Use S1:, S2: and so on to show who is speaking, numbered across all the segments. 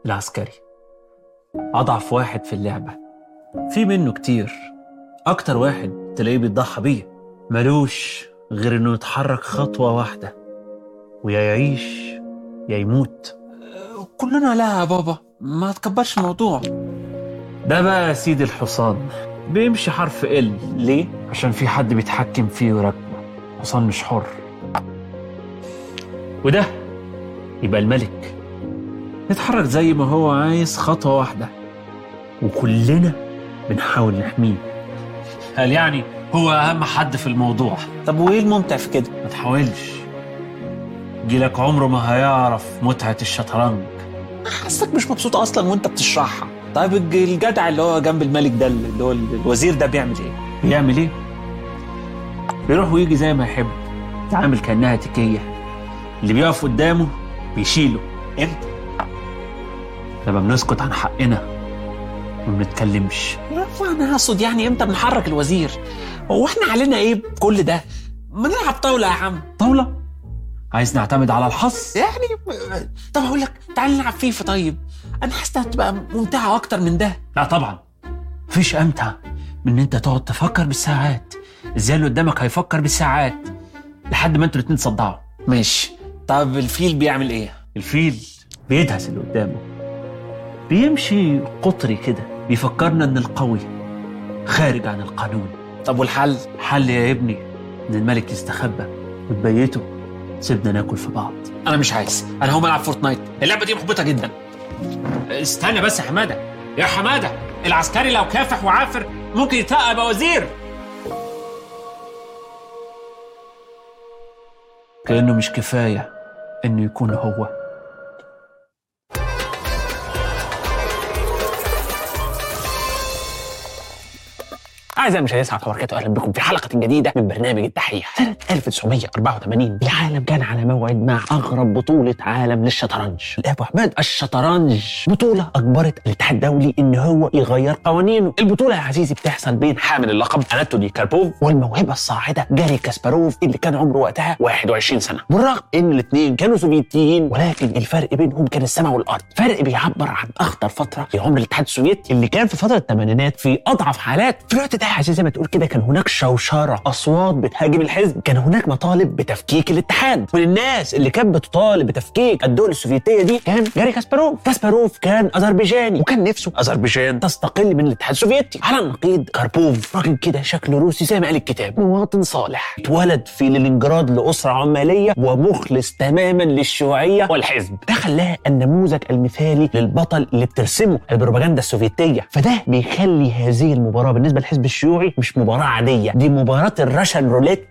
S1: العسكري أضعف واحد في اللعبة في منه كتير أكتر واحد تلاقيه بيتضحى بيه ملوش غير إنه يتحرك خطوة واحدة ويا يعيش يا يموت
S2: كلنا لا يا بابا ما تكبرش الموضوع
S1: ده بقى سيد الحصان بيمشي حرف ال ليه؟ عشان في حد بيتحكم فيه ويراقبه حصان مش حر وده يبقى الملك يتحرك زي ما هو عايز خطوة واحدة وكلنا بنحاول نحميه قال يعني هو أهم حد في الموضوع
S2: طب وايه الممتع في كده
S1: ما تحاولش جيلك عمره ما هيعرف متعة الشطرنج
S2: حاسك مش مبسوط اصلا وانت بتشرحها طيب الج- الجدع اللي هو جنب الملك ده اللي هو الوزير ده بيعمل ايه
S1: بيعمل ايه؟ بيروح ويجي زي ما يحب يتعامل كأنها تكية اللي بيقف قدامه بيشيله
S2: امتى
S1: لما بنسكت عن حقنا وما بنتكلمش
S2: لا، انا اقصد يعني امتى بنحرك الوزير هو احنا علينا ايه بكل ده ما نلعب طاوله يا عم
S1: طاولة عايز نعتمد على الحظ
S2: يعني طب هقول لك تعال نلعب فيفا طيب انا حاسس انها هتبقى ممتعه اكتر من ده
S1: لا طبعا مفيش امتع من ان انت تقعد تفكر بالساعات ازاي اللي قدامك هيفكر بالساعات لحد ما انتوا الاتنين تصدعوا
S2: ماشي طب الفيل بيعمل ايه
S1: الفيل بيدهس اللي قدامه بيمشي قطري كده بيفكرنا ان القوي خارج عن القانون
S2: طب والحل
S1: حل يا ابني ان الملك يستخبى وتبيته سيبنا ناكل في بعض
S2: انا مش عايز انا هقوم العب فورتنايت اللعبه دي محبطه جدا
S1: استنى بس يا حماده يا حماده العسكري لو كافح وعافر ممكن يترقى يبقى وزير كانه مش كفايه انه يكون هو
S3: أعزائي المشاهدين السلام عليكم وبركاته أهلا بكم في حلقة جديدة من برنامج الدحيح سنة 1984 العالم كان على موعد مع أغرب بطولة عالم للشطرنج الأبو أحمد الشطرنج بطولة أجبرت الاتحاد الدولي إن هو يغير قوانينه البطولة يا عزيزي بتحصل بين حامل اللقب أناتولي كاربوف والموهبة الصاعدة جاري كاسباروف اللي كان عمره وقتها 21 سنة بالرغم إن الاثنين كانوا سوفيتيين ولكن الفرق بينهم كان السماء والأرض فرق بيعبر عن أخطر فترة في عمر الاتحاد السوفيتي اللي كان في فترة الثمانينات في أضعف حالات في الوقت ده يا عزيزي زي ما تقول كده كان هناك شوشرة أصوات بتهاجم الحزب كان هناك مطالب بتفكيك الاتحاد من الناس اللي كانت بتطالب بتفكيك الدول السوفيتية دي كان جاري كاسباروف كاسباروف كان أذربيجاني وكان نفسه أذربيجان تستقل من الاتحاد السوفيتي على النقيض كاربوف راجل كده شكله روسي زي ما قال الكتاب مواطن صالح اتولد في لينينجراد لأسرة عمالية ومخلص تماما للشيوعية والحزب ده خلاه النموذج المثالي للبطل اللي بترسمه البروباجندا السوفيتية فده بيخلي هذه المباراة بالنسبة للحزب الشيوعي مش مباراة عادية دي مباراة الراشن روليت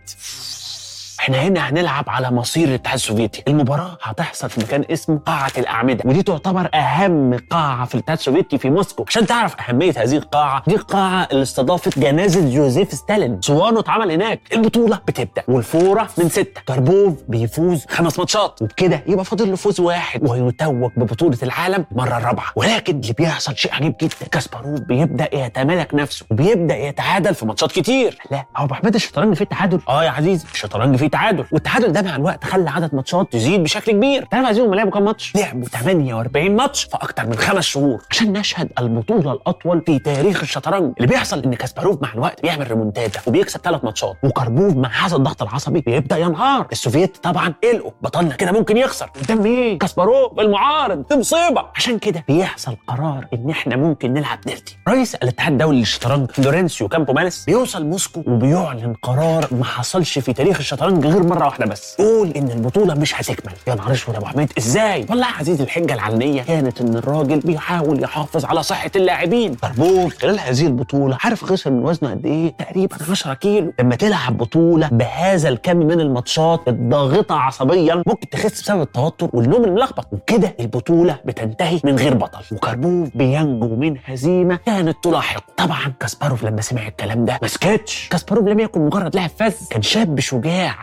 S3: احنا هنا هنلعب على مصير الاتحاد السوفيتي المباراة هتحصل في مكان اسمه قاعة الأعمدة ودي تعتبر أهم قاعة في الاتحاد السوفيتي في موسكو عشان تعرف أهمية هذه القاعة دي القاعة اللي استضافت جنازة جوزيف ستالين صوانه اتعمل هناك البطولة بتبدأ والفورة من ستة كاربوف بيفوز خمس ماتشات وبكده يبقى فاضل له فوز واحد وهيتوج ببطولة العالم مرة رابعة ولكن اللي بيحصل شيء عجيب جدا كاسباروف بيبدأ يتمالك نفسه وبيبدأ يتعادل في ماتشات كتير لا هو ابو حماد الشطرنج فيه تعادل اه يا عزيزي الشطرنج فيه تعادل والتعادل ده مع الوقت خلى عدد ماتشات تزيد بشكل كبير تعرف يا عزيزي هم لعبوا كام ماتش لعبوا 48 ماتش في اكتر من خمس شهور عشان نشهد البطوله الاطول في تاريخ الشطرنج اللي بيحصل ان كاسباروف مع الوقت بيعمل ريمونتادا وبيكسب ثلاث ماتشات وكاربوف مع هذا الضغط العصبي بيبدا ينهار السوفيت طبعا قلقوا بطلنا كده ممكن يخسر قدام مين كاسباروف المعارض دي مصيبه عشان كده بيحصل قرار ان احنا ممكن نلعب ديرتي رئيس الاتحاد الدولي للشطرنج لورينسيو كامبو مانس بيوصل موسكو وبيعلن قرار ما حصلش في تاريخ الشطرنج غير مره واحده بس يقول ان البطوله مش هتكمل يا نهار اسود يا ابو حميد ازاي والله يا عزيزي الحجه العلنيه كانت ان الراجل بيحاول يحافظ على صحه اللاعبين كاربوف خلال هذه البطوله عارف خسر من وزنه قد ايه تقريبا 10 كيلو لما تلعب بطوله بهذا الكم من الماتشات الضاغطه عصبيا ممكن تخس بسبب التوتر والنوم الملخبط وكده البطوله بتنتهي من غير بطل وكاربوف بينجو من هزيمه كانت تلاحقه طبعا كاسباروف لما سمع الكلام ده ما سكتش كاسباروف لم يكن مجرد لاعب فذ كان شاب شجاع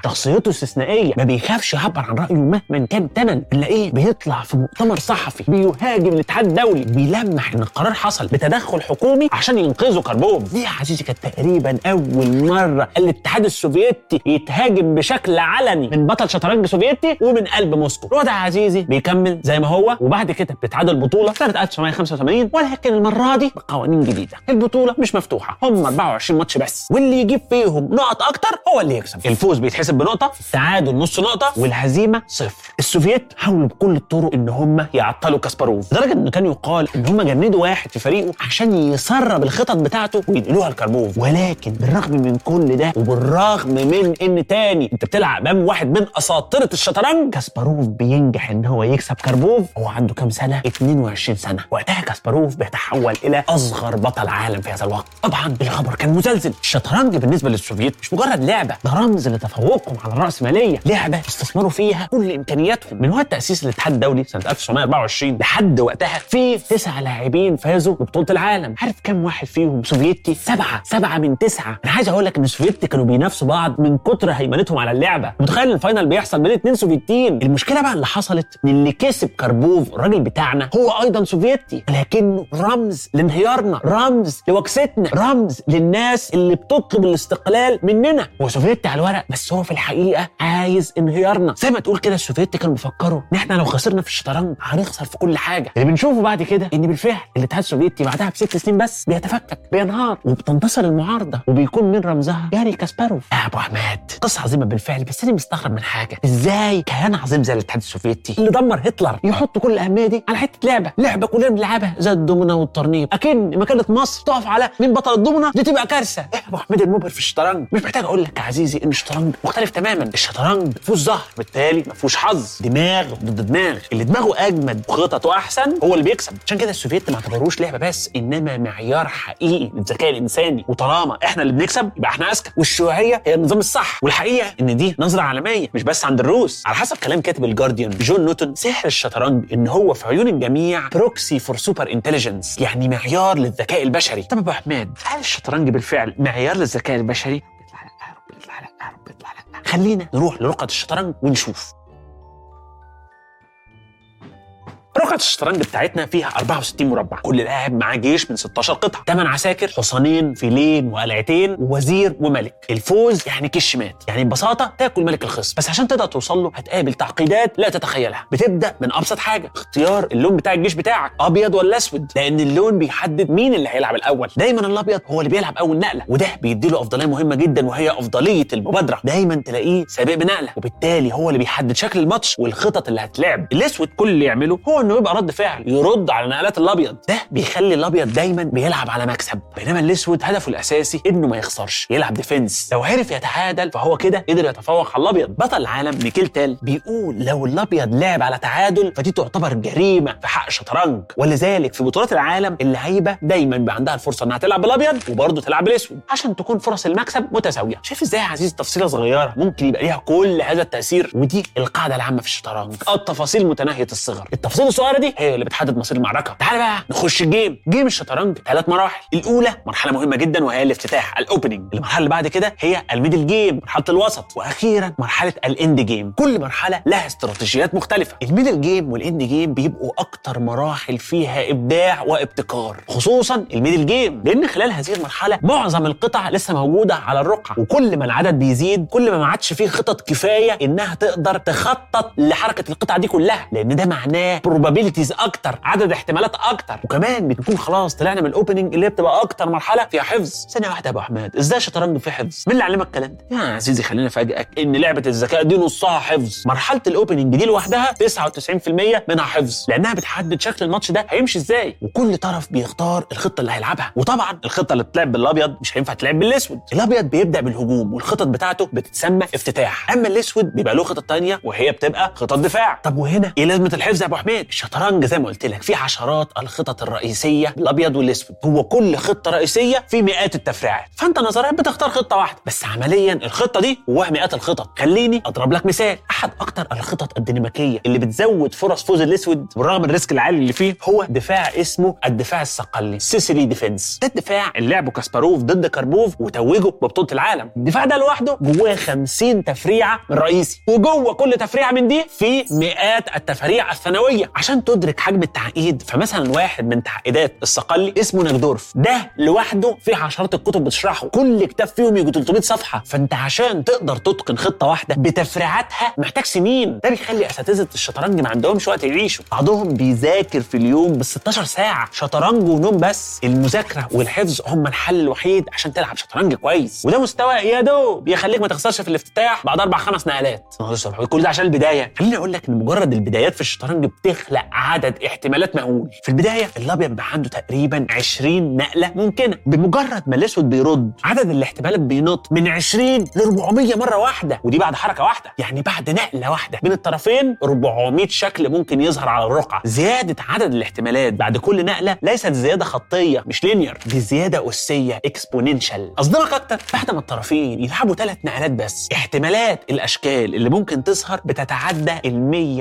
S3: شخصيته استثنائيه ما بيخافش يعبر عن رايه مهما كان تمن بنلاقيه بيطلع في مؤتمر صحفي بيهاجم الاتحاد الدولي بيلمح ان القرار حصل بتدخل حكومي عشان ينقذوا كربوف دي يا عزيزي كانت تقريبا اول مره الاتحاد السوفيتي يتهاجم بشكل علني من بطل شطرنج سوفيتي ومن قلب موسكو الوضع يا عزيزي بيكمل زي ما هو وبعد كده بتتعاد البطوله سنه 1985 ولكن المره دي بقوانين جديده البطوله مش مفتوحه هم 24 ماتش بس واللي يجيب فيهم نقط اكتر هو اللي يكسب الفوز بيتحسب بنقطه التعادل نص نقطه والهزيمه صفر السوفييت حاولوا بكل الطرق ان هم يعطلوا كاسباروف لدرجه انه كان يقال ان هم جندوا واحد في فريقه عشان يسرب الخطط بتاعته وينقلوها لكاربوف ولكن بالرغم من كل ده وبالرغم من ان تاني انت بتلعب امام واحد من اساطره الشطرنج كاسباروف بينجح ان هو يكسب كاربوف هو عنده كام سنه 22 سنه وقتها كاسباروف بيتحول الى اصغر بطل عالم في هذا الوقت طبعا الخبر كان مزلزل الشطرنج بالنسبه للسوفييت مش مجرد لعبه ده رمز لتفوقهم على الراسماليه لعبه استثمروا فيها كل امكانياتهم من وقت تاسيس الاتحاد الدولي سنه 1924 لحد وقتها في تسع لاعبين فازوا ببطوله العالم عارف كام واحد فيهم سوفيتي سبعه سبعه من تسعه انا عايز اقول لك ان السوفيت كانوا بينافسوا بعض من كتر هيمنتهم على اللعبه متخيل الفاينل بيحصل بين اتنين سوفيتيين المشكله بقى اللي حصلت ان اللي كسب كاربوف الراجل بتاعنا هو ايضا سوفيتي لكنه رمز لانهيارنا رمز لوكستنا رمز للناس اللي بتطلب الاستقلال مننا هو سوفيتي على الورق بس هو في الحقيقه عايز انهيارنا زي ما تقول كده السوفيت كانوا بيفكروا ان احنا لو خسرنا في الشطرنج هنخسر في كل حاجه اللي بنشوفه بعد كده ان بالفعل الاتحاد السوفيتي بعدها بست سنين بس بيتفكك بينهار وبتنتصر المعارضه وبيكون من رمزها جاري كاسباروف يا ابو حماد قصه عظيمه بالفعل بس انا مستغرب من حاجه ازاي كيان عظيم زي الاتحاد السوفيتي اللي دمر هتلر يحط كل الاهميه دي على حته لعبه لعبه كلنا بنلعبها زي الدومنه والترنيب اكن ما كانت مصر تقف على مين بطل الدومنه دي تبقى كارثه ايه يا ابو حميد المبهر في الشطرنج مش محتاج اقول لك يا عزيزي ان الشطرنج مختلف تماما الشطرنج ما فيهوش ظهر بالتالي ما فيهوش حظ دماغ ضد دماغ اللي دماغه اجمد وخططه احسن هو اللي بيكسب عشان كده السوفيت ما اعتبروش لعبه بس انما معيار حقيقي للذكاء الانساني وطالما احنا اللي بنكسب يبقى احنا اذكى والشيوعيه هي النظام الصح والحقيقه ان دي نظره عالميه مش بس عند الروس على حسب كلام كاتب الجارديان جون نوتن سحر الشطرنج ان هو في عيون الجميع بروكسي فور سوبر انتليجنس يعني معيار للذكاء البشري طب يا ابو حماد هل الشطرنج بالفعل معيار للذكاء البشري يطلع لا يا رب يطلع لا يا رب يطلع لا خلينا نروح لرقعه الشطرنج ونشوف رقعة الشطرنج بتاعتنا فيها 64 مربع كل لاعب معاه جيش من 16 قطعة 8 عساكر حصانين فيلين وقلعتين ووزير وملك الفوز يعني كش مات يعني ببساطة تاكل ملك الخصم بس عشان تقدر توصل له هتقابل تعقيدات لا تتخيلها بتبدأ من أبسط حاجة اختيار اللون بتاع الجيش بتاعك أبيض ولا أسود لأن اللون بيحدد مين اللي هيلعب الأول دايما الأبيض هو اللي بيلعب أول نقلة وده بيديله أفضلية مهمة جدا وهي أفضلية المبادرة دايما تلاقيه سابق بنقلة وبالتالي هو اللي بيحدد شكل الماتش والخطط اللي هتلعب الأسود كل اللي يعمله هو إنه يبقى رد فعل يرد على نقلات الابيض ده بيخلي الابيض دايما بيلعب على مكسب بينما الاسود هدفه الاساسي انه ما يخسرش يلعب ديفنس لو عرف يتعادل فهو كده قدر يتفوق على الابيض بطل العالم ميكيل تال بيقول لو الابيض لعب على تعادل فدي تعتبر جريمه في حق الشطرنج ولذلك في بطولات العالم اللعيبه دايما بيبقى عندها الفرصه انها تلعب بالابيض وبرضه تلعب بالاسود عشان تكون فرص المكسب متساويه شايف ازاي يا عزيز تفصيله صغيره ممكن يبقى ليها كل هذا التاثير ودي القاعده العامه في الشطرنج التفاصيل متناهيه الصغر التفاصيل الصغيره دي هي اللي بتحدد مصير المعركه تعال بقى نخش الجيم جيم الشطرنج ثلاث مراحل الاولى مرحله مهمه جدا وهي الافتتاح الاوبننج المرحله اللي بعد كده هي الميدل جيم مرحله الوسط واخيرا مرحله الاند جيم كل مرحله لها استراتيجيات مختلفه الميدل جيم والاند جيم بيبقوا اكتر مراحل فيها ابداع وابتكار خصوصا الميدل جيم لان خلال هذه المرحله معظم القطع لسه موجوده على الرقعه وكل ما العدد بيزيد كل ما ما عادش فيه خطط كفايه انها تقدر تخطط لحركه القطع دي كلها لان ده معناه probabilities اكتر عدد احتمالات اكتر وكمان بنكون خلاص طلعنا من الاوبننج اللي هي بتبقى اكتر مرحله فيها حفظ ثانيه واحده يا ابو احمد ازاي الشطرنج فيه حفظ مين اللي علمك الكلام ده يا عزيزي خليني افاجئك ان لعبه الذكاء دي نصها حفظ مرحله الاوبننج دي لوحدها 99% منها حفظ لانها بتحدد شكل الماتش ده هيمشي ازاي وكل طرف بيختار الخطه اللي هيلعبها وطبعا الخطه اللي بتلعب بالابيض مش هينفع تلعب بالاسود الابيض بيبدا بالهجوم والخطط بتاعته بتتسمى افتتاح اما الاسود بيبقى له خطط تانية وهي بتبقى خطط دفاع طب وهنا ايه لازمه الحفظ يا ابو حميد الشطرنج زي ما قلت لك فيه عشرات الخطط الرئيسيه الابيض والاسود هو كل خطه رئيسيه في مئات التفريعات فانت نظريا بتختار خطه واحده بس عمليا الخطه دي جواها مئات الخطط خليني اضرب لك مثال احد اكتر الخطط الديناميكيه اللي بتزود فرص فوز الاسود بالرغم من الريسك العالي اللي فيه هو دفاع اسمه الدفاع الصقلي سيسيلي ديفنس ده الدفاع اللي لعبه كاسباروف ضد كاربوف وتوجه ببطوله العالم الدفاع ده لوحده جواه 50 تفريعه من رئيسي وجوه كل تفريعه من دي في مئات التفاريع الثانويه عشان تدرك حجم التعقيد فمثلا واحد من تعقيدات الصقلي اسمه نجدورف ده لوحده فيه عشرات الكتب بتشرحه كل كتاب فيهم يجي 300 صفحه فانت عشان تقدر تتقن خطه واحده بتفريعاتها محتاج سنين ده بيخلي اساتذه الشطرنج ما عندهمش وقت يعيشوا بعضهم بيذاكر في اليوم بال 16 ساعه شطرنج ونوم بس المذاكره والحفظ هم الحل الوحيد عشان تلعب شطرنج كويس وده مستوى يا دوب يخليك ما تخسرش في الافتتاح بعد اربع خمس نقلات نهار الصبح كل ده عشان البدايه خليني اقول لك ان مجرد البدايات في الشطرنج بتخلق عدد احتمالات مهول في البدايه الابيض بيبقى عنده تقريبا 20 نقله ممكنه بمجرد ما الاسود بيرد عدد الاحتمالات بينط من 20 ل 400 مره واحده ودي بعد حركه واحده يعني بعد نقله واحده بين الطرفين 400 شكل ممكن يظهر على الرقعه زياده عدد الاحتمالات بعد كل نقله ليست زياده خطيه مش لينير دي زياده اسيه اكسبوننشال اصدمك اكتر بعد ما الطرفين يلعبوا ثلاث نقلات بس احتمالات الاشكال اللي ممكن تظهر بتتعدى ال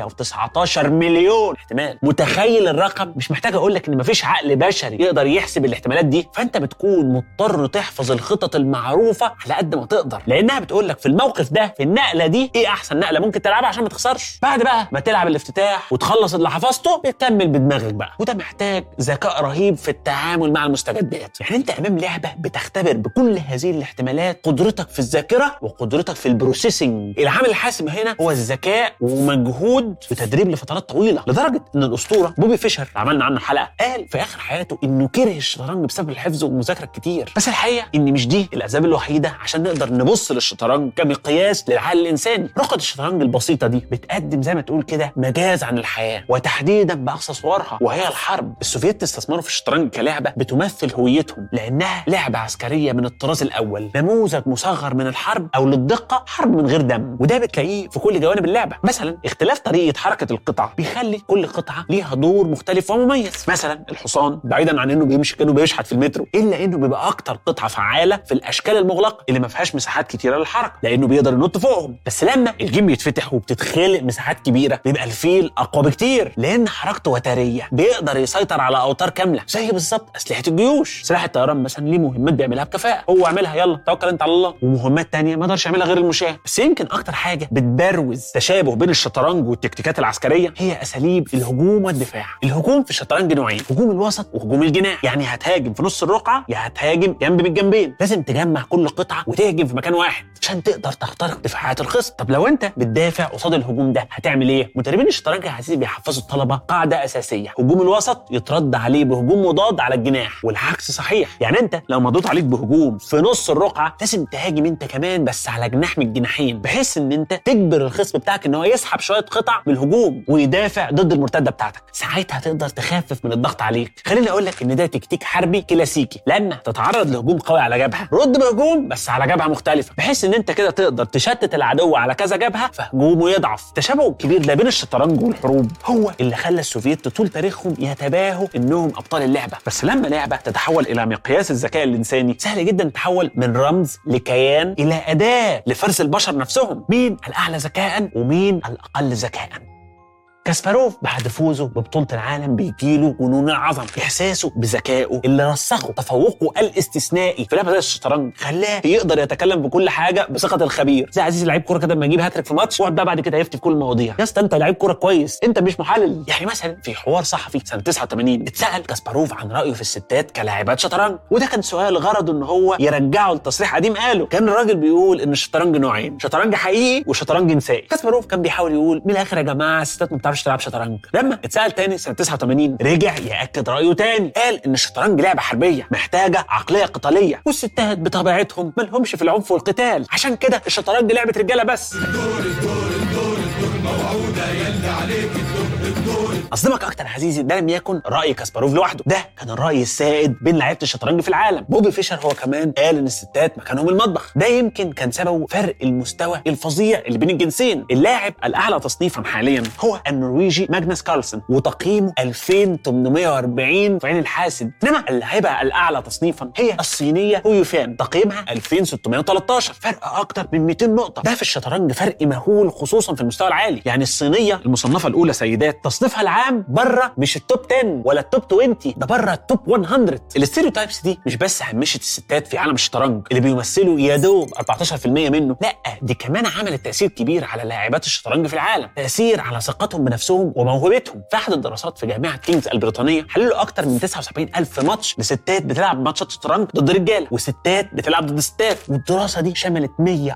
S3: 119 مليون احتمال متخيل الرقم مش محتاج اقول لك ان مفيش عقل بشري يقدر يحسب الاحتمالات دي فانت بتكون مضطر تحفظ الخطط المعروفه على قد ما تقدر لانها بتقول لك في الموقف ده في النقله دي ايه احسن نقله ممكن تلعبها عشان ما تخسرش بعد بقى ما تلعب الافتتاح وتخلص اللي حفظته بتكمل بدماغك بقى وده محتاج ذكاء رهيب في التعامل مع المستجدات يعني انت امام لعبه بتختبر بكل هذه الاحتمالات قدرتك في الذاكره وقدرتك في البروسيسنج العامل الحاسم هنا هو الذكاء ومجهود وتدريب لفترات طويله لدرجه ان الاسطوره بوبي فيشر عملنا عنه حلقه قال في اخر حياته انه كره الشطرنج بسبب الحفظ والمذاكره الكتير بس الحقيقه ان مش دي الاسباب الوحيده عشان نقدر نبص للشطرنج كمقياس للعقل الانساني رقعه الشطرنج البسيطه دي بتقدم زي ما تقول كده مجاز عن الحياه وتحديدا باقصى صورها وهي الحرب السوفييت استثمروا في الشطرنج كلعبه بتمثل هويتهم لانها لعبه عسكريه من الطراز الاول نموذج مصغر من الحرب او للدقه حرب من غير دم وده بتلاقيه في كل جوانب اللعبه مثلا اختلاف طريقه حركه القطع بيخلي كل قطعه ليها دور مختلف ومميز مثلا الحصان بعيدا عن انه بيمشي كانه بيشحت في المترو الا انه بيبقى اكتر قطعه فعاله في الاشكال المغلقه اللي ما فيهاش مساحات كتيره للحركه لانه بيقدر ينط فوقهم بس لما الجيم يتفتح وبتتخلق مساحات كبيره بيبقى الفيل اقوى بكتير لان حركته وتريه بيقدر يسيطر على اوتار كامله زي بالظبط اسلحه الجيوش سلاح الطيران مثلا ليه مهمات بيعملها بكفاءه هو اعملها يلا توكل انت على الله ومهمات تانية ما يقدرش يعملها غير المشاه بس يمكن اكتر حاجه بتبروز تشابه بين الشطرنج والتكتيكات العسكريه هي اساليب الهجوم والدفاع الهجوم في الشطرنج نوعين هجوم الوسط وهجوم الجناح يعني هتهاجم في نص الرقعه يا هتهاجم جنب من الجنبين لازم تجمع كل قطعه وتهجم في مكان واحد عشان تقدر تخترق دفاعات الخصم طب لو انت بتدافع قصاد الهجوم ده هتعمل ايه مدربين الشطرنج يا عزيزي بيحفظوا الطلبه قاعده اساسيه هجوم الوسط يترد عليه بهجوم مضاد على الجناح والعكس صحيح يعني انت لو مضغوط عليك بهجوم في نص الرقعه لازم تهاجم انت كمان بس على جناح من الجناحين بحيث ان انت تجبر الخصم بتاعك ان هو يسحب شويه قطع من الهجوم ويدافع ضد المرتده بتاعتك ساعتها تقدر تخفف من الضغط عليك خليني اقول لك ان ده تكتيك حربي كلاسيكي لما تتعرض لهجوم قوي على جبهه رد بهجوم بس على جبهه مختلفه بحيث ان انت كده تقدر تشتت العدو على كذا جبهه فهجومه يضعف التشابه الكبير ده بين الشطرنج والحروب هو اللي خلى السوفييت طول تاريخهم يتباهوا انهم ابطال اللعبه بس لما لعبه تتحول الى مقياس الذكاء الانساني سهل جدا تتحول من رمز لكيان الى اداه لفرز البشر نفسهم مين الاعلى ذكاء ومين الاقل ذكاء كاسباروف بعد فوزه ببطولة العالم بيجيله جنون العظم إحساسه بذكائه اللي رسخه تفوقه الاستثنائي في لعبة زي الشطرنج خلاه يقدر يتكلم بكل حاجة بثقة الخبير زي عزيز لعيب كورة كده لما يجيب هاتريك في ماتش وقعد بقى بعد كده يفتي في كل المواضيع يا اسطى انت لعيب كورة كويس انت مش محلل يعني مثلا في حوار صحفي سنة 89 اتسأل كاسباروف عن رأيه في الستات كلاعبات شطرنج وده كان سؤال غرضه ان هو يرجعه لتصريح قديم قاله كان الراجل بيقول ان الشطرنج نوعين شطرنج حقيقي وشطرنج نسائي كاسباروف كان بيحاول يقول من الاخر يا جماعه الستات ما بتعرفش تلعب شطرنج لما اتسال تاني سنه 89 رجع ياكد رايه تاني قال ان الشطرنج لعبه حربيه محتاجه عقليه قتاليه والستات بطبيعتهم مالهمش في العنف والقتال عشان كده الشطرنج لعبه رجاله بس
S4: الدور الدور الدور الدور موعودة يلي عليك الدور الدور
S3: اصدمك اكتر يا عزيزي ده لم يكن راي كاسباروف لوحده ده كان الراي السائد بين لعيبه الشطرنج في العالم بوبي فيشر هو كمان قال ان الستات مكانهم المطبخ ده يمكن كان سببه فرق المستوى الفظيع اللي بين الجنسين اللاعب الاعلى تصنيفا حاليا هو النرويجي ماجنس كارلسن وتقييمه 2840 في عين الحاسد انما اللاعبه الاعلى تصنيفا هي الصينيه هو يوفان تقييمها 2613 فرق اكتر من 200 نقطه ده في الشطرنج فرق مهول خصوصا في المستوى العالي يعني الصينيه المصنفه الاولى سيدات تصنيفها العام بره مش التوب 10 ولا التوب 20 ده بره التوب 100 الاستيريوتايبس دي مش بس همشت الستات في عالم الشطرنج اللي بيمثلوا يا دوب 14% منه لا دي كمان عملت تاثير كبير على لاعبات الشطرنج في العالم تاثير على ثقتهم بنفسهم وموهبتهم في احد الدراسات في جامعه كينجز البريطانيه حللوا اكتر من 79 الف ماتش لستات بتلعب ماتشات شطرنج ضد رجاله وستات بتلعب ضد ستات والدراسه دي شملت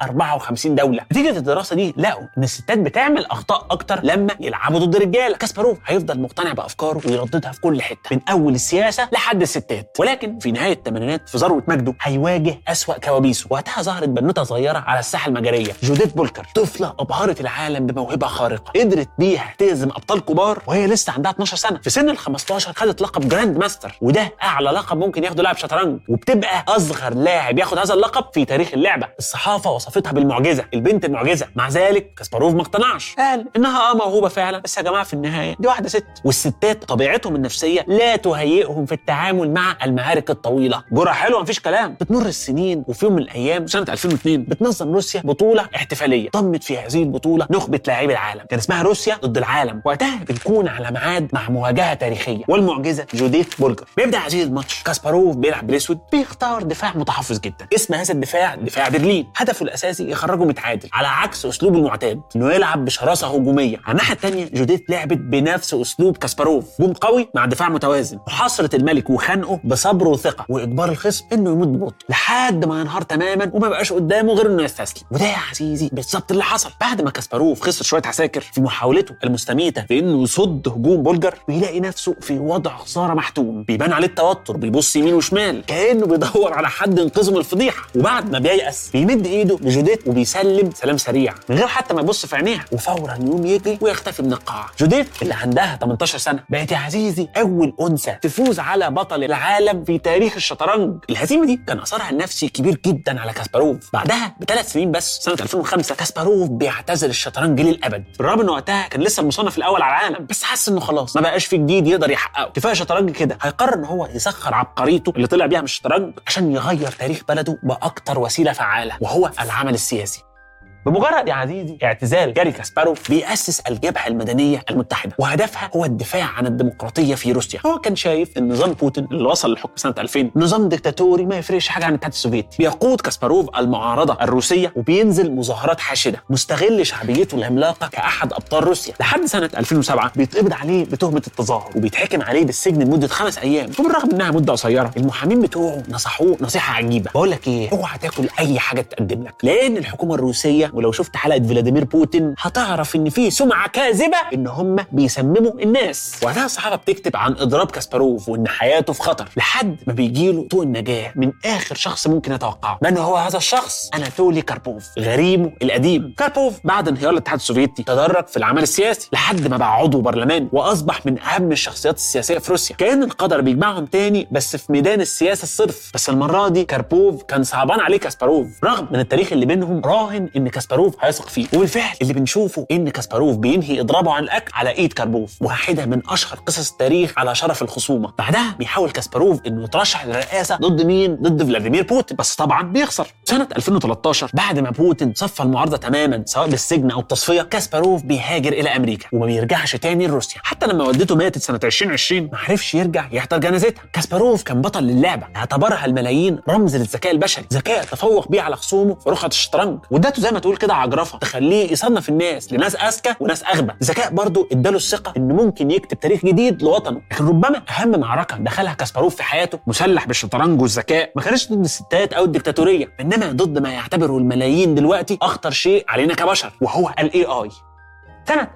S3: 154 دوله نتيجه الدراسه دي لقوا ان الستات بتعمل اخطاء اكتر لما يلعبوا ضد رجاله كاسباروف هيفضل مقتنع بافكاره ويرددها في كل حته من اول السياسه لحد الستات ولكن في نهايه الثمانينات في ذروه مجده هيواجه اسوا كوابيسه وقتها ظهرت بنوته صغيره على الساحه المجريه جوديت بولكر طفله ابهرت العالم بموهبه خارقه قدرت بيها تهزم ابطال كبار وهي لسه عندها 12 سنه في سن ال 15 خدت لقب جراند ماستر وده اعلى لقب ممكن ياخده لاعب شطرنج وبتبقى اصغر لاعب ياخد هذا اللقب في تاريخ اللعبه الصحافه وصفتها بالمعجزه البنت المعجزه مع ذلك كاسباروف ما اقتنعش قال انها اه موهوبه فعلا بس يا جماعه في النهايه دي واحده ست والستات طبيعتهم النفسيه لا تهيئهم في التعامل مع المعارك الطويله جرعه حلوه مفيش كلام بتمر السنين وفي يوم من الايام سنه 2002 بتنظم روسيا بطوله احتفاليه ضمت في هذه البطوله نخبه لاعبي العالم كان اسمها روسيا ضد العالم وقتها بنكون على ميعاد مع مواجهه تاريخيه والمعجزه جوديت بولجر بيبدا عزيز الماتش كاسباروف بيلعب بالاسود بيختار دفاع متحفظ جدا اسم هذا الدفاع دفاع برلين هدفه الاساسي يخرجه متعادل على عكس اسلوبه المعتاد انه يلعب بشراسه هجوميه على الناحيه الثانيه جوديت لعبت بنفس اسلوب كاسباروف هجوم قوي مع دفاع متوازن محاصره الملك وخنقه بصبر وثقه واجبار الخصم انه يموت ببطء لحد ما ينهار تماما وما بقاش قدامه غير انه يستسلم وده يا عزيزي بالظبط اللي حصل بعد ما كاسباروف خسر شويه عساكر في محاولته المستميته في انه يصد هجوم بولجر بيلاقي نفسه في وضع خساره محتوم بيبان عليه التوتر بيبص يمين وشمال كانه بيدور على حد ينقذه من الفضيحه وبعد ما بييأس بيمد ايده لجوديت وبيسلم سلام سريع من غير حتى ما يبص في عينيها وفورا يقوم يجري ويختفي من القاعه جوديت اللي عندها 18 سنه بقت يا عزيزي اول انثى تفوز على بطل العالم في تاريخ الشطرنج الهزيمه دي كان اثرها النفسي كبير جدا على كاسباروف بعدها بثلاث سنين بس سنه 2005 كاسباروف بيعتزل الشطرنج للابد بالرغم انه وقتها كان لسه المصنف الاول على العالم بس حس انه خلاص ما بقاش في جديد يقدر يحققه كفايه شطرنج كده هيقرر ان هو يسخر عبقريته اللي طلع بيها من الشطرنج عشان يغير تاريخ بلده باكتر وسيله فعاله وهو العمل السياسي بمجرد يا عزيزي اعتزال جاري كاسباروف بيأسس الجبهة المدنية المتحدة وهدفها هو الدفاع عن الديمقراطية في روسيا هو كان شايف ان نظام بوتين اللي وصل للحكم سنة 2000 نظام ديكتاتوري ما يفرقش حاجة عن الاتحاد السوفيتي بيقود كاسباروف المعارضة الروسية وبينزل مظاهرات حاشدة مستغل شعبيته العملاقة كأحد أبطال روسيا لحد سنة 2007 بيتقبض عليه بتهمة التظاهر وبيتحكم عليه بالسجن لمدة خمس أيام وبالرغم إنها مدة قصيرة المحامين بتوعه نصحوه نصيحة عجيبة بقول لك إيه اوعى تاكل أي حاجة تقدم لك لأن الحكومة الروسية ولو شفت حلقة فلاديمير بوتين هتعرف ان في سمعه كاذبه ان هم بيسمموا الناس وقتها الصحافه بتكتب عن اضراب كاسباروف وان حياته في خطر لحد ما بيجي له طوق النجاه من اخر شخص ممكن يتوقعه من هو هذا الشخص اناتولي كاربوف غريمه القديم كاربوف بعد انهيار الاتحاد السوفيتي تدرج في العمل السياسي لحد ما بقى عضو برلمان واصبح من اهم الشخصيات السياسيه في روسيا كان القدر بيجمعهم تاني بس في ميدان السياسه الصرف بس المره دي كاربوف كان صعبان عليه كاسباروف رغم من التاريخ اللي بينهم راهن ان كاسباروف هيثق فيه وبالفعل اللي بنشوفه ان كاسباروف بينهي اضرابه عن الاكل على ايد كاربوف واحده من اشهر قصص التاريخ على شرف الخصومه بعدها بيحاول كاسباروف انه يترشح للرئاسه ضد مين ضد فلاديمير بوتين بس طبعا بيخسر سنه 2013 بعد ما بوتين صفى المعارضه تماما سواء بالسجن او التصفيه كاسباروف بيهاجر الى امريكا وما بيرجعش تاني لروسيا حتى لما والدته ماتت سنه 2020 ما عرفش يرجع يحضر جنازتها كاسباروف كان بطل للعبه اعتبرها الملايين رمز للذكاء البشري ذكاء تفوق بيه على خصومه في رخصه الشطرنج واداته زي ما تقول كده عجرفه تخليه يصنف الناس لناس اذكى وناس اغبى ذكاء برضه اداله الثقه انه ممكن يكتب تاريخ جديد لوطنه لكن ربما اهم معركه دخلها كاسباروف في حياته مسلح بالشطرنج والذكاء ما كانش ضد الستات او الدكتاتوريه انما ضد ما يعتبره الملايين دلوقتي اخطر شيء علينا كبشر وهو الاي اي سنه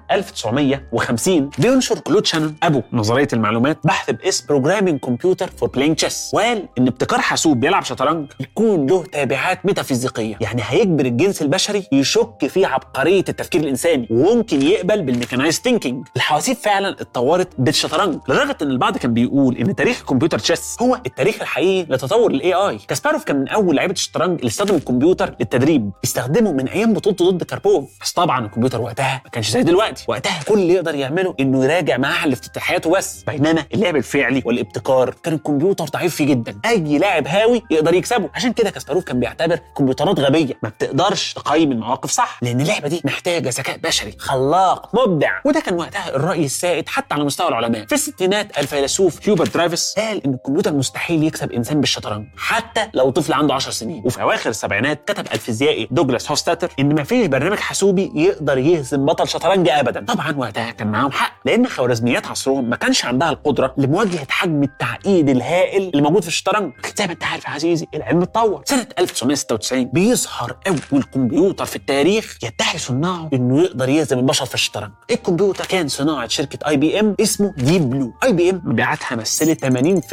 S3: 1950 بينشر كلود شانون ابو نظريه المعلومات بحث باسم بروجرامينج كمبيوتر فور بلاينج تشيس وقال ان ابتكار حاسوب بيلعب شطرنج يكون له تابعات ميتافيزيقيه يعني هيجبر الجنس البشري يشك في عبقريه التفكير الانساني وممكن يقبل بالميكانايز ثينكينج الحواسيب فعلا اتطورت بالشطرنج لدرجه ان البعض كان بيقول ان تاريخ الكمبيوتر تشيس هو التاريخ الحقيقي لتطور الاي اي كاسباروف كان من اول لعيبه الشطرنج اللي استخدموا الكمبيوتر للتدريب استخدمه من ايام بطولته ضد كاربوف بس طبعا الكمبيوتر وقتها ما كانش زي دلوقتي وقتها كل اللي يقدر يعمله انه يراجع معاها الافتتاحيات وبس بينما اللعب الفعلي والابتكار كان الكمبيوتر ضعيف فيه جدا اي لاعب هاوي يقدر يكسبه عشان كده كاسباروف كان بيعتبر كمبيوترات غبيه ما بتقدرش تقيم المواقف صح لان اللعبه دي محتاجه ذكاء بشري خلاق مبدع وده كان وقتها الراي السائد حتى على مستوى العلماء في الستينات الفيلسوف هيوبرت درافيس قال ان الكمبيوتر مستحيل يكسب انسان بالشطرنج حتى لو طفل عنده 10 سنين وفي اواخر السبعينات كتب الفيزيائي دوجلاس هوستاتر ان ما فيش برنامج حاسوبي يقدر يهزم بطل شطرنج ابدا طبعا وقتها كان معاهم حق لان خوارزميات عصرهم ما كانش عندها القدره لمواجهه حجم التعقيد الهائل اللي موجود في الشطرنج زي ما انت عارف يا عزيزي العلم اتطور سنه 1996 بيظهر اول كمبيوتر في التاريخ يدعي صناعه انه يقدر يهزم البشر في الشطرنج الكمبيوتر كان صناعه شركه اي بي ام اسمه ديب بلو اي بي ام مبيعاتها مثلت 80%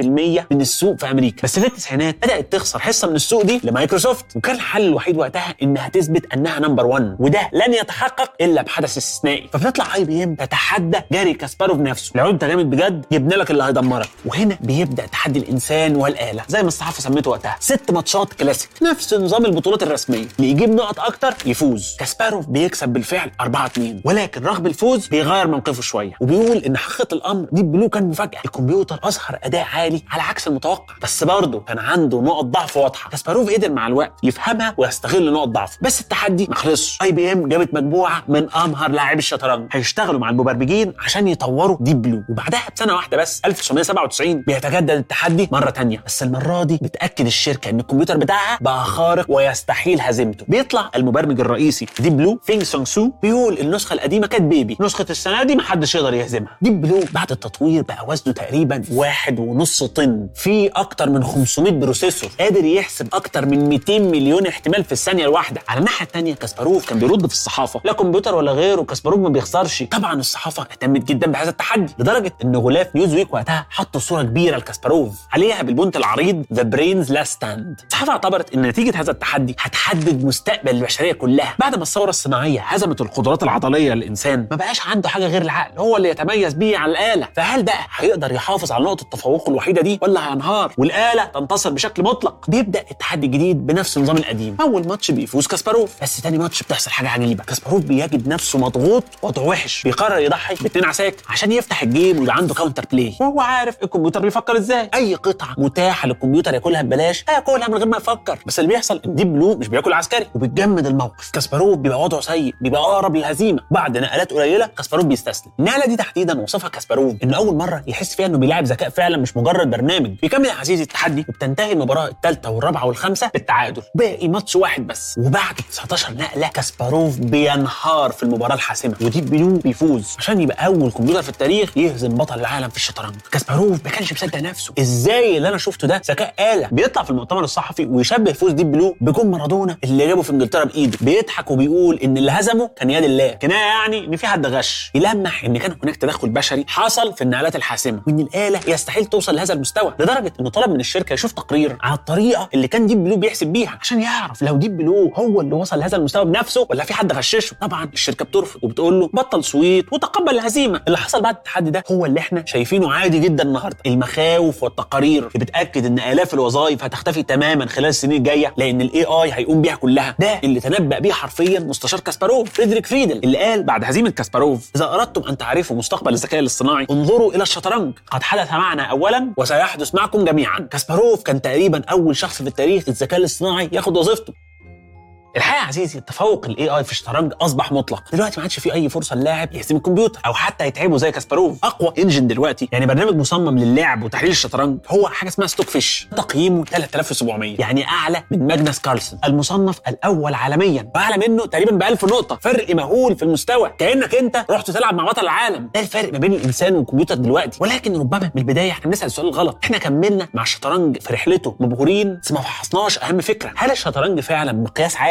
S3: من السوق في امريكا بس في التسعينات بدات تخسر حصه من السوق دي لمايكروسوفت وكان الحل الوحيد وقتها انها تثبت انها نمبر 1 وده لن يتحقق الا بحدث استثنائي فبتطلع اي بي ام تتحدى جاري كاسباروف نفسه لو انت جامد بجد جبنا لك اللي هيدمرك وهنا بيبدا تحدي الانسان والاله زي ما الصحافه سميته وقتها ست ماتشات كلاسيك نفس نظام البطولات الرسميه اللي يجيب نقط اكتر يفوز كاسباروف بيكسب بالفعل 4 2 ولكن رغم الفوز بيغير موقفه شويه وبيقول ان حقيقه الامر دي بلو كان مفاجاه الكمبيوتر اظهر اداء عالي على عكس المتوقع بس برضه كان عنده نقط ضعف واضحه كاسباروف قدر مع الوقت يفهمها ويستغل نقط ضعفه بس التحدي ما خلصش اي بي ام جابت مجموعه من امهر لاعبي الشطرنج هيشتغلوا مع المبرمجين عشان يطوروا ديب بلو وبعدها بسنه واحده بس 1997 بيتجدد التحدي مره تانية بس المره دي بتاكد الشركه ان الكمبيوتر بتاعها بقى خارق ويستحيل هزيمته بيطلع المبرمج الرئيسي ديب بلو فينج سونغ سو بيقول النسخه القديمه كانت بيبي نسخه السنه دي محدش يقدر يهزمها ديب بلو بعد التطوير بقى وزنه تقريبا واحد ونص طن في اكتر من 500 بروسيسور قادر يحسب اكتر من 200 مليون احتمال في الثانيه الواحده على الناحيه الثانيه كاسباروف كان بيرد في الصحافه لا كمبيوتر ولا غيره كاسباروف ما بيخسرش طبعا الصحافه اهتمت جدا بهذا التحدي لدرجه ان غلاف نيوزويك وقتها حطوا صوره كبيره لكاسباروف عليها بالبنت العريض ذا برينز لا ستاند الصحافه اعتبرت ان نتيجه هذا التحدي هتحدد مستقبل البشريه كلها بعد ما الثوره الصناعيه هزمت القدرات العضليه للانسان ما بقاش عنده حاجه غير العقل هو اللي يتميز بيه عن الاله فهل بقى هيقدر يحافظ على نقطه تفوقه الوحيده دي ولا هينهار والاله تنتصر بشكل مطلق بيبدا التحدي الجديد بنفس النظام القديم اول ماتش بيفوز كاسباروف بس تاني ماتش بتحصل حاجه عجيبه كاسباروف بيجد نفسه مضغوط وضع وحش بيقرر يضحي باتنين عساكر عشان يفتح الجيم ويبقى عنده كاونتر بلاي وهو عارف الكمبيوتر بيفكر ازاي اي قطعه متاحه للكمبيوتر ياكلها ببلاش هياكلها من غير ما يفكر بس اللي بيحصل ان ديب بلو مش بياكل عسكري وبتجمد الموقف كاسباروف بيبقى وضعه سيء بيبقى اقرب للهزيمه بعد نقلات قليله كاسباروف بيستسلم النقله دي تحديدا وصفها كاسباروف ان اول مره يحس فيها انه بيلاعب ذكاء فعلا مش مجرد برنامج بيكمل يا عزيزي التحدي وبتنتهي المباراه الثالثه والرابعه والخامسه بالتعادل باقي ماتش واحد بس وبعد 19 نقله كاسباروف بينهار في المباراه الحاسمه وديب بلو بيفوز عشان يبقى اول كمبيوتر في التاريخ يهزم بطل العالم في الشطرنج كاسباروف ما كانش مصدق نفسه ازاي اللي انا شفته ده ذكاء آلة بيطلع في المؤتمر الصحفي ويشبه فوز ديب بلو بجون مارادونا اللي جابه في انجلترا بايده بيضحك وبيقول ان اللي هزمه كان يد الله كنايه يعني ان في حد غش يلمح ان كان هناك تدخل بشري حصل في النقلات الحاسمه وان الاله يستحيل توصل لهذا المستوى لدرجه انه طلب من الشركه يشوف تقرير على الطريقه اللي كان ديب بلو بيحسب بيها عشان يعرف لو ديب بلو هو اللي وصل لهذا المستوى بنفسه ولا في حد غششه طبعا الشركه بترفض وبتقول له بطل سويت وتقبل الهزيمه اللي حصل بعد التحدي ده هو اللي احنا شايفينه عادي جدا النهارده المخاوف والتقارير اللي بتاكد ان الاف الوظائف هتختفي تماما خلال السنين الجايه لان الاي اي هيقوم بيها كلها ده اللي تنبأ بيه حرفيا مستشار كاسباروف فريدريك فريدل اللي قال بعد هزيمه كاسباروف اذا اردتم ان تعرفوا مستقبل الذكاء الاصطناعي انظروا الى الشطرنج قد حدث معنا اولا وسيحدث معكم جميعا كاسباروف كان تقريبا اول شخص في التاريخ الذكاء الاصطناعي ياخد وظيفته الحقيقه يا عزيزي التفوق الاي اي في الشطرنج اصبح مطلق دلوقتي ما عادش في اي فرصه للاعب يهزم الكمبيوتر او حتى يتعبه زي كاسباروف اقوى انجن دلوقتي يعني برنامج مصمم للعب وتحليل الشطرنج هو حاجه اسمها ستوك فيش تقييمه 3700 يعني اعلى من ماجنس كارلسن المصنف الاول عالميا واعلى منه تقريبا ب 1000 نقطه فرق مهول في المستوى كانك انت رحت تلعب مع بطل العالم ده الفرق ما بين الانسان والكمبيوتر دلوقتي ولكن ربما من البدايه احنا بنسال السؤال الغلط احنا كملنا مع الشطرنج في رحلته مبهورين بس ما فحصناش اهم فكره هل الشطرنج فعلا مقياس عادل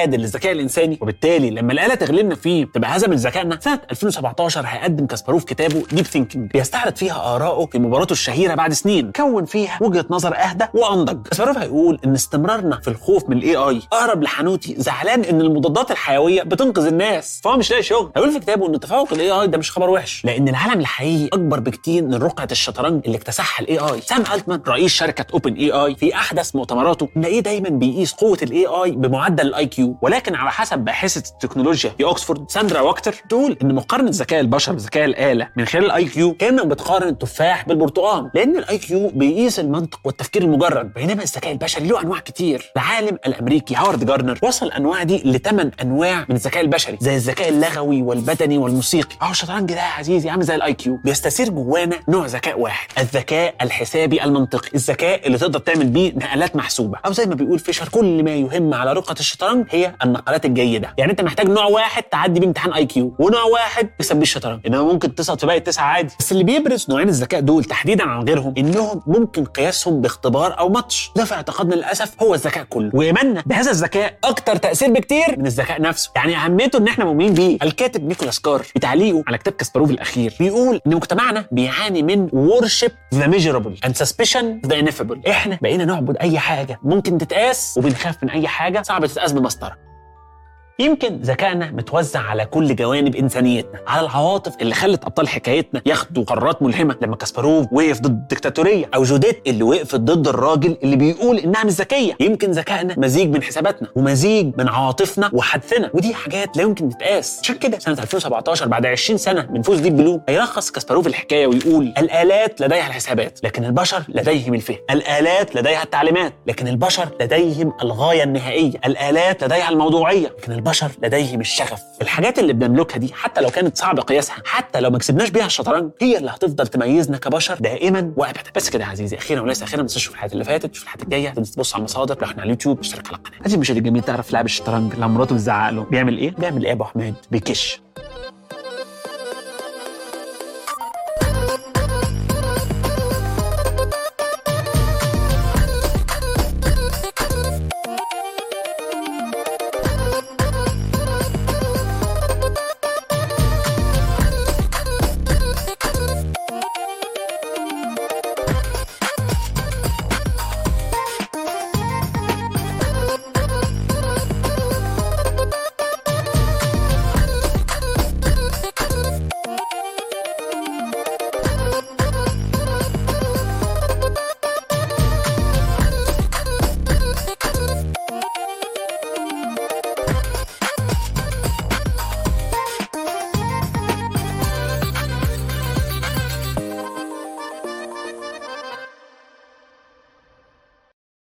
S3: يعادل الذكاء الانساني وبالتالي لما الاله تغلبنا فيه تبقى هزمت ذكائنا سنه 2017 هيقدم كاسباروف كتابه ديب ثينكينج بيستعرض فيها اراءه في مباراته الشهيره بعد سنين كون فيها وجهه نظر اهدى وانضج كاسباروف هيقول ان استمرارنا في الخوف من الاي اي اقرب لحانوتي زعلان ان المضادات الحيويه بتنقذ الناس فهو مش لاقي شغل هيقول في كتابه ان تفوق الاي اي ده مش خبر وحش لان العالم الحقيقي اكبر بكتير من رقعه الشطرنج اللي اكتسحها الاي اي سام التمان رئيس شركه اوبن اي اي في احدث مؤتمراته نلاقيه دايما بيقيس قوه الاي اي بمعدل الاي كيو ولكن على حسب باحثه التكنولوجيا في اوكسفورد ساندرا واكتر تقول ان مقارنه ذكاء البشر بذكاء الاله من خلال الاي كيو كانك بتقارن التفاح بالبرتقال لان الاي كيو بيقيس المنطق والتفكير المجرد بينما الذكاء البشري له انواع كتير العالم الامريكي هاورد جارنر وصل الانواع دي لثمان انواع من الذكاء البشري زي الذكاء اللغوي والبدني والموسيقي اهو الشطرنج ده يا عزيزي عامل زي الاي كيو بيستثير جوانا نوع ذكاء واحد الذكاء الحسابي المنطقي الذكاء اللي تقدر تعمل بيه نقلات محسوبه او زي ما بيقول فيشر كل ما يهم على رقعه الشطرنج هي النقلات الجيده يعني انت محتاج نوع واحد تعدي بيه امتحان اي كيو ونوع واحد تكسب بيه الشطرنج انما ممكن تسقط في باقي التسعه عادي بس اللي بيبرز نوعين الذكاء دول تحديدا عن غيرهم انهم ممكن قياسهم باختبار او ماتش ده في اعتقادنا للاسف هو الذكاء كله وايماننا بهذا الذكاء اكتر تاثير بكتير من الذكاء نفسه يعني اهميته ان احنا مؤمنين بيه الكاتب نيكولاس كار في تعليقه على كتاب كاسباروف الاخير بيقول ان مجتمعنا بيعاني من worship the measurable and suspicion the ineffable احنا بقينا نعبد اي حاجه ممكن تتقاس وبنخاف من اي حاجه صعب تتقاس بمسطره يمكن ذكائنا متوزع على كل جوانب انسانيتنا على العواطف اللي خلت ابطال حكايتنا ياخدوا قرارات ملهمه لما كاسباروف وقف ضد الدكتاتوريه او جوديت اللي وقفت ضد الراجل اللي بيقول انها مش ذكيه يمكن ذكائنا مزيج من حساباتنا ومزيج من عواطفنا وحدثنا ودي حاجات لا يمكن تتقاس عشان كده سنه 2017 بعد 20 سنه من فوز ديب بلو هيلخص كاسباروف الحكايه ويقول الالات لديها الحسابات لكن البشر لديهم الفهم الالات لديها التعليمات لكن البشر لديهم الغايه النهائيه الالات لديها الموضوعيه لكن البشر لديهم الشغف الحاجات اللي بنملكها دي حتى لو كانت صعب قياسها حتى لو ما كسبناش بيها الشطرنج هي اللي هتفضل تميزنا كبشر دائما وابدا بس كده يا عزيزي اخيرا وليس اخيرا ما تنساش تشوف الحلقات اللي فاتت تشوف الحلقات الجايه تنسى تبص على المصادر لو احنا على اليوتيوب اشترك على القناه عزيزي المشاهد الجميل تعرف لاعب الشطرنج لما مراته بتزعق له بيعمل ايه؟ بيعمل ايه يا ابو حماد؟ بيكش